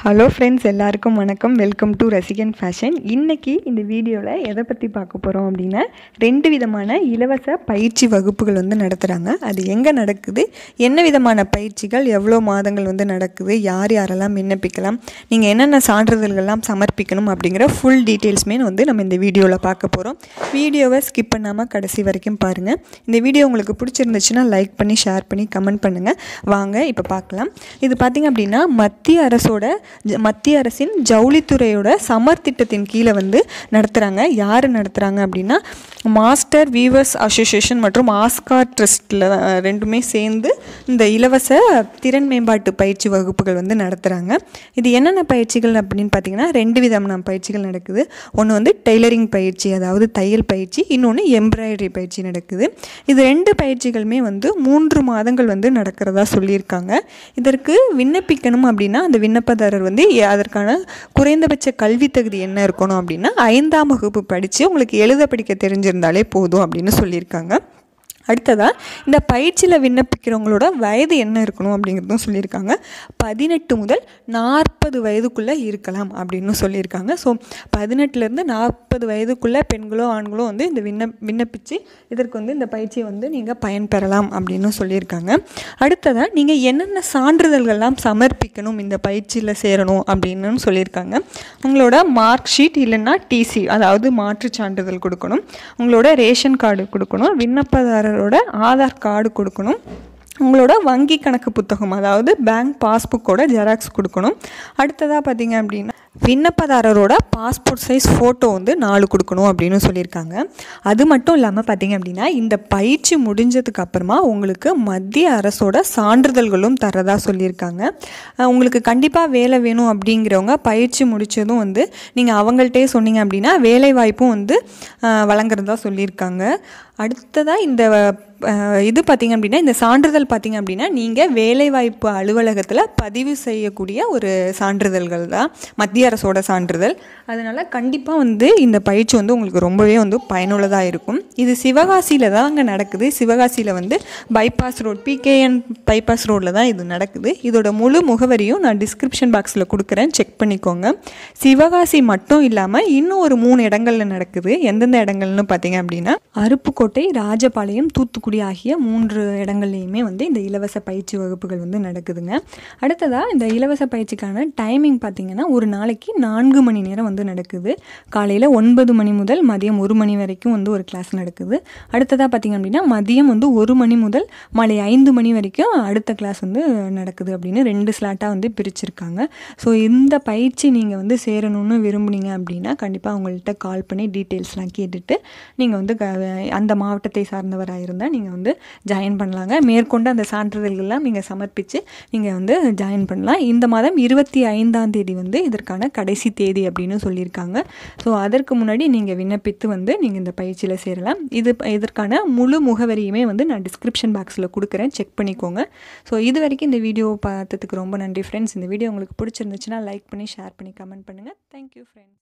hello friends எல்லாருக்கும் வணக்கம் welcome to ரசிகன் ஃபேஷன் இன்றைக்கி இந்த வீடியோவில் எதை பற்றி பார்க்க போகிறோம் அப்படின்னா ரெண்டு விதமான இலவச பயிற்சி வகுப்புகள் வந்து நடத்துகிறாங்க அது எங்கே நடக்குது என்ன விதமான பயிற்சிகள் எவ்வளோ மாதங்கள் வந்து நடக்குது யார் யாரெல்லாம் விண்ணப்பிக்கலாம் நீங்கள் என்னென்ன சான்றிதழ்கள்லாம் சமர்ப்பிக்கணும் அப்படிங்கிற ஃபுல் டீட்டெயில்ஸுமே வந்து நம்ம இந்த வீடியோவில் பார்க்க போகிறோம் வீடியோவை ஸ்கிப் பண்ணாமல் கடைசி வரைக்கும் பாருங்கள் இந்த வீடியோ உங்களுக்கு பிடிச்சிருந்துச்சுன்னா லைக் பண்ணி ஷேர் பண்ணி கமெண்ட் பண்ணுங்கள் வாங்க இப்போ பார்க்கலாம் இது பார்த்திங்க அப்படின்னா மத்திய அரசோட ஜ- மத்திய அரசின் ஜவுளித்துறையோட சமர் திட்டத்தின் கீழே வந்து நடத்துகிறாங்க யார் நடத்துகிறாங்க அப்படின்னா மாஸ்டர் வீவர்ஸ் அசோசியேஷன் மற்றும் ஆஸ்கார் ட்ரஸ்ட்டில் ரெண்டுமே சேர்ந்து இந்த இலவச திறன் மேம்பாட்டு பயிற்சி வகுப்புகள் வந்து நடத்துகிறாங்க இது என்னென்ன பயிற்சிகள் அப்படின்னு பார்த்தீங்கன்னா ரெண்டு விதமான பயிற்சிகள் நடக்குது ஒன்று வந்து டெய்லரிங் பயிற்சி அதாவது தையல் பயிற்சி இன்னொன்று எம்ப்ராய்டரி பயிற்சி நடக்குது இது ரெண்டு பயிற்சிகளுமே வந்து மூன்று மாதங்கள் வந்து நடக்கிறதா சொல்லியிருக்காங்க இதற்கு விண்ணப்பிக்கணும் அப்படின்னா அந்த விண்ணப்பதாரர் வந்து எ- அதற்கான குறைந்தபட்ச கல்வி தகுதி என்ன இருக்கணும் அப்படின்னா ஐந்தாம் வகுப்பு படித்து உங்களுக்கு எழுத படிக்க தெரிஞ்சிருந்தாலே போதும் அப்படின்னு சொல்லியிருக்காங்க அடுத்ததாக இந்த பயிற்சியில் விண்ணப்பிக்கிறவங்களோட வயது என்ன இருக்கணும் அப்படிங்கிறதும் சொல்லியிருக்காங்க பதினெட்டு முதல் நாற்பது வயதுக்குள்ளே இருக்கலாம் அப்படின்னு சொல்லியிருக்காங்க ஸோ பதினெட்டுலேருந்து நாற்பது வயதுக்குள்ளே பெண்களோ ஆண்களோ வந்து இந்த விண்ண விண்ணப்பித்து இதற்கு வந்து இந்த பயிற்சியை வந்து நீங்கள் பயன்பெறலாம் அப்படின்னு சொல்லியிருக்காங்க அடுத்ததாக நீங்கள் என்னென்ன சான்றிதழ்கள்லாம் சமர்ப்பிக்கணும் இந்த பயிற்சியில் சேரணும் அப்படின்னு சொல்லியிருக்காங்க உங்களோட மார்க் ஷீட் இல்லைன்னா டிசி அதாவது மாற்றுச் சான்றிதழ் கொடுக்கணும் உங்களோட ரேஷன் கார்டு கொடுக்கணும் விண்ணப்பதாரரோட ஆதார் கார்டு கொடுக்கணும் உங்களோட வங்கி கணக்கு புத்தகம் அதாவது பேங்க் பாஸ்புக்கோட ஜெராக்ஸ் கொடுக்கணும் அடுத்ததாக பார்த்தீங்க அப்படின்னா விண்ணப்பதாரரோட பாஸ்போர்ட் சைஸ் ஃபோட்டோ வந்து நாலு கொடுக்கணும் அப்படின்னு சொல்லியிருக்காங்க அது மட்டும் இல்லாமல் பார்த்தீங்க அப்படின்னா இந்த பயிற்சி முடிஞ்சதுக்கு அப்புறமா உங்களுக்கு மத்திய அரசோட சான்றிதழ்களும் தரதா சொல்லியிருக்காங்க அஹ் உங்களுக்கு கண்டிப்பாக வேலை வேணும் அப்படிங்கிறவங்க பயிற்சி முடித்ததும் வந்து நீங்கள் அவங்கள்ட்டே சொன்னீங்க அப்படின்னா வேலை வாய்ப்பும் வந்து அஹ், வழங்குறதா சொல்லியிருக்காங்க அடுத்ததாக இந்த அஹ், இது பார்த்தீங்க அப்படின்னா இந்த சான்றிதழ் பார்த்தீங்க அப்படின்னா நீங்கள் வேலைவாய்ப்பு அலுவலகத்தில் பதிவு செய்யக்கூடிய ஒரு சான்றிதழ்கள் தான் மத்திய அரசோட சான்றிதழ் அதனால் கண்டிப்பாக வந்து இந்த பயிற்சி வந்து உங்களுக்கு ரொம்பவே வந்து பயனுள்ளதாக இருக்கும் இது சிவகாசியில் தான் அங்கே நடக்குது சிவகாசியில் வந்து பைபாஸ் ரோட் பிகேஎன் பைபாஸ் ரோட்டில் தான் இது நடக்குது இதோட முழு முகவரியும் நான் டிஸ்கிரிப்ஷன் பாக்ஸில் கொடுக்குறேன் செக் பண்ணிக்கோங்க சிவகாசி மட்டும் இல்லாமல் இன்னும் ஒரு மூணு இடங்கள்ல நடக்குது எந்தெந்த இடங்கள்னு பார்த்தீங்க அப்படின்னா அருப்புக்கோட்டை ராஜபாளையம் தூத்துக்குடி ஆகிய மூன்று இடங்கள்லையுமே வந்து இந்த இலவச பயிற்சி வகுப்புகள் வந்து நடக்குதுங்க அடுத்ததாக இந்த இலவச பயிற்சிக்கான டைமிங் பார்த்தீங்கன்னா ஒரு நாளைக்கு நான்கு மணி நேரம் வந்து நடக்குது காலையில் ஒன்பது மணி முதல் மதியம் ஒரு மணி வரைக்கும் வந்து ஒரு கிளாஸ் நடக்குது அடுத்ததாக பார்த்தீங்க அப்படின்னா மதியம் வந்து ஒரு மணி முதல் மாலை ஐந்து மணி வரைக்கும் அடுத்த கிளாஸ் வந்து நடக்குது அப்படின்னு ரெண்டு ஸ்லாட்டாக வந்து பிரிச்சிருக்காங்க ஸோ இந்த பயிற்சி நீங்கள் வந்து சேரணும்னு விரும்புனீங்க அப்படின்னா கண்டிப்பாக அவங்கள்ட்ட கால் பண்ணி டீட்டெயில்ஸ்லாம் கேட்டுட்டு நீங்கள் வந்து க- அந்த மாவட்டத்தை சார்ந்தவராக இருந்தால் நீங்கள் வந்து ஜாயின் பண்ணலாங்க மேற்கொண்டு அந்த சான்றிதழ்கள்லாம் நீங்கள் சமர்ப்பித்து நீங்கள் வந்து ஜாயின் பண்ணலாம் இந்த மாதம் இருபத்தி ஐந்தாம் தேதி வந்து இதற்கான கடைசி தேதி அப்படின்னு சொல்லியிருக்காங்க ஸோ அதற்கு முன்னாடி நீங்கள் விண்ணப்பித்து வந்து நீங்கள் இந்த பயிற்சியில் சேரலாம் இது இதற்கான முழு முகவரியுமே வந்து நான் டிஸ்கிரிப்ஷன் பாக்ஸில் கொடுக்குறேன் செக் பண்ணிக்கோங்க ஸோ இது வரைக்கும் இந்த வீடியோ பார்த்ததுக்கு ரொம்ப நன்றி ஃப்ரெண்ட்ஸ் இந்த வீடியோ உங்களுக்கு பிடிச்சிருந்துச்சுன்னா லைக் பண்ணி ஷேர் பண்ணி கமெண்ட் பண்ணுங்கள் தேங்க்யூ ஃப்ரெண்ட்ஸ்